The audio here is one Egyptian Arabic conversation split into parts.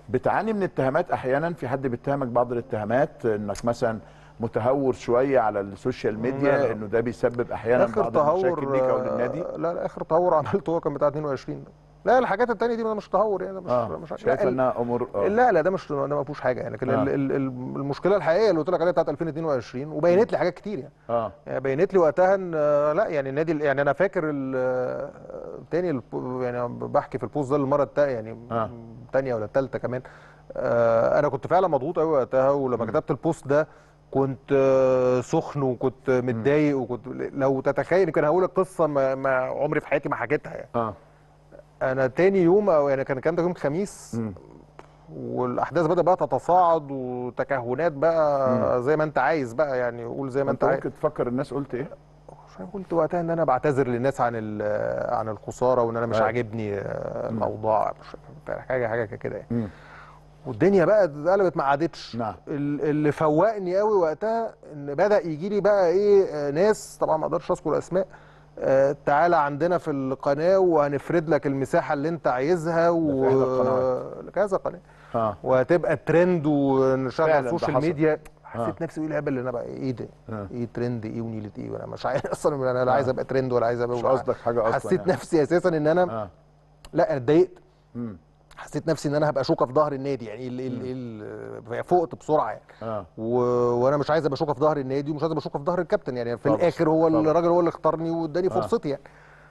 بتعاني من اتهامات احيانا في حد بيتهمك بعض الاتهامات انك مثلا متهور شويه على السوشيال لا، ميديا لا. انه ده بيسبب احيانا اخر بعض المشاكل تهور ليك او للنادي آه، لا لا اخر تهور عملته هو كان بتاع 22 ده لا الحاجات التانية دي مش تهور يعني ده مش اه مش شايف لا، انها امور آه. لا لا ده مش ده ما فيهوش حاجه يعني لكن آه. ال- ال- ال- المشكله الحقيقيه اللي قلت لك عليها بتاعت 2022 وبينت لي حاجات كتير يعني اه يعني بينت لي وقتها ان آه، لا يعني النادي يعني انا فاكر ال- آه، تاني الب- يعني بحكي في البوست ده المره التانية يعني آه. الثانيه ولا الثالثه كمان آه، انا كنت فعلا مضغوط قوي وقتها ولما كتبت البوست ده كنت آه، سخن وكنت متضايق وكنت لو تتخيل كان هقول القصه ما, ما عمري في حياتي ما حكيتها يعني اه انا تاني يوم او يعني كان الكلام ده يوم خميس مم. والاحداث بدأ بقى تتصاعد وتكهنات بقى زي ما انت عايز بقى يعني قول زي ما انت انت عايز ممكن تفكر الناس قلت ايه مش عارف قلت وقتها ان انا بعتذر للناس عن ال- عن الخساره وان انا مش أيوة. عاجبني آه، الاوضاع مش عارف، حاجه حاجه كده يعني مم. والدنيا بقى اتقلبت ما عادتش نعم. ال- اللي فوقني قوي وقتها ان بدا يجي لي بقى ايه آه، ناس طبعا ما اقدرش اذكر اسماء آه، تعالى عندنا في القناه وهنفرد لك المساحه اللي انت عايزها في إحدى القنوات. و كذا قناه اه وهتبقى ترند ونشغل فعلاً على ده السوشيال حصل. ميديا آه. حسيت نفسي ايه الهبل اللي انا بقى ايه ده؟ آه. ايه ترند ايه ونيله ايه وانا مش عارف اصلا انا لا عايز ابقى ترند ولا عايز ابقى مش قصدك حاجه اصلا حسيت يعني. نفسي اساسا ان انا اه لا انا اتضايقت مم. حسيت نفسي ان انا هبقى شوكه في ظهر النادي يعني ال ال ال فقت بسرعه يعني اه و... وانا مش عايز ابقى شوكه في ظهر النادي ومش عايز ابقى شوكه في ظهر الكابتن يعني في طبعا، الاخر هو طبعا. الراجل هو اللي اختارني واداني آه. فرصتي يعني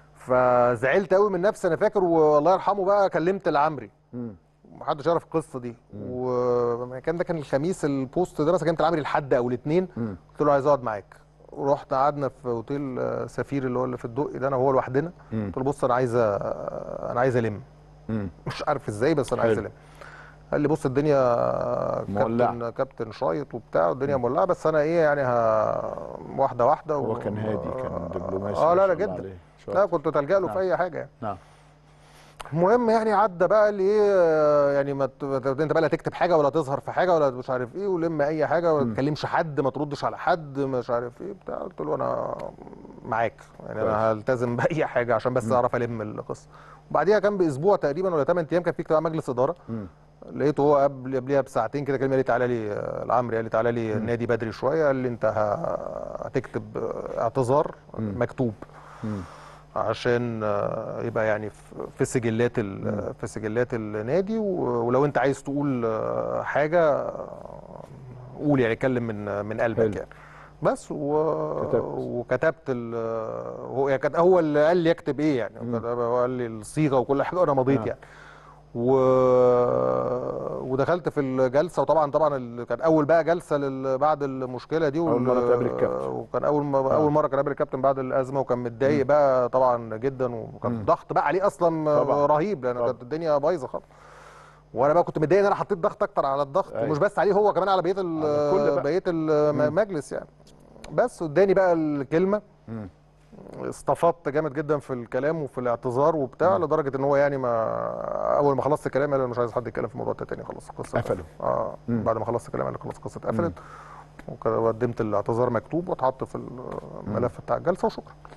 فزعلت قوي من نفسي انا فاكر والله يرحمه بقى كلمت العمري مم. محدش يعرف القصه دي وكان ده كان الخميس البوست ده مثلا كلمت العمري الحد او الاثنين مم. قلت له عايز اقعد معاك ورحت قعدنا في اوتيل آه، سفير اللي هو اللي في الدقي ده انا وهو لوحدنا مم. قلت له بص انا عايز أ- انا عايز الم مم. مش عارف ازاي بس انا عايز حلو. الم قال لي بص الدنيا مولعة. كابتن كابتن شايط وبتاع الدنيا مولعه بس انا ايه يعني ها واحده واحده هو و- كان هادي كان دبلوماسي اه ما لا شاء لا الله جدا عليه. شاطر. لا كنت تلجأ له نعم. في اي حاجه يعني نعم المهم يعني عدى بقى اللي ايه يعني ما ت- انت بقى لا تكتب حاجه ولا تظهر في حاجه ولا مش عارف ايه ولم اي حاجه ولا تكلمش حد ما تردش على حد مش عارف ايه بتاع قلت له انا معاك يعني كويس. انا هلتزم باي حاجه عشان بس اعرف الم القصه وبعديها كان باسبوع تقريبا ولا 8 ايام كان في اجتماع مجلس اداره مم. لقيته هو قبل قبلها بساعتين كده كلمه قال لي تعالى لي آه، العمري قال لي تعالى لي النادي بدري شويه قال لي انت ه- هتكتب آه، اعتذار مكتوب مم. عشان آه، يبقى يعني في- في سجلات ال- في سجلات النادي و- ولو انت عايز تقول آه، حاجه آه، قول يعني اتكلم من من قلبك حلو. يعني بس و... كتبت. وكتبت ال... هو يعني كان هو اللي قال لي اكتب ايه يعني كتب- هو قال لي الصيغه وكل حاجه وانا مضيت آه. يعني و... ودخلت في الجلسه وطبعا طبعا ال... كان اول بقى جلسه لل... بعد المشكله دي أول مرة تقابل الكابتن. وكان اول م... اول مره كان قابل الكابتن بعد الازمه وكان متضايق بقى طبعا جدا وكان ضغط بقى عليه اصلا طبعاً. رهيب لان طبعاً. كانت الدنيا بايظه خالص وانا بقى كنت متضايق ان انا حطيت ضغط اكتر على الضغط أيوة. ومش بس عليه هو كمان على بقيه ال- على الكل بقى. بقيه المجلس يعني بس اداني بقى الكلمه مم. استفدت جامد جدا في الكلام وفي الاعتذار وبتاع لدرجه ان هو يعني ما اول ما خلصت الكلام قال أنا مش عايز حد يتكلم في الموضوع ده تاني خلاص القصه قفلوا. اه بعد ما خلصت الكلام قال خلاص القصه اتقفلت وكده وقدمت الاعتذار مكتوب واتحط في الملف بتاع الجلسه وشكرا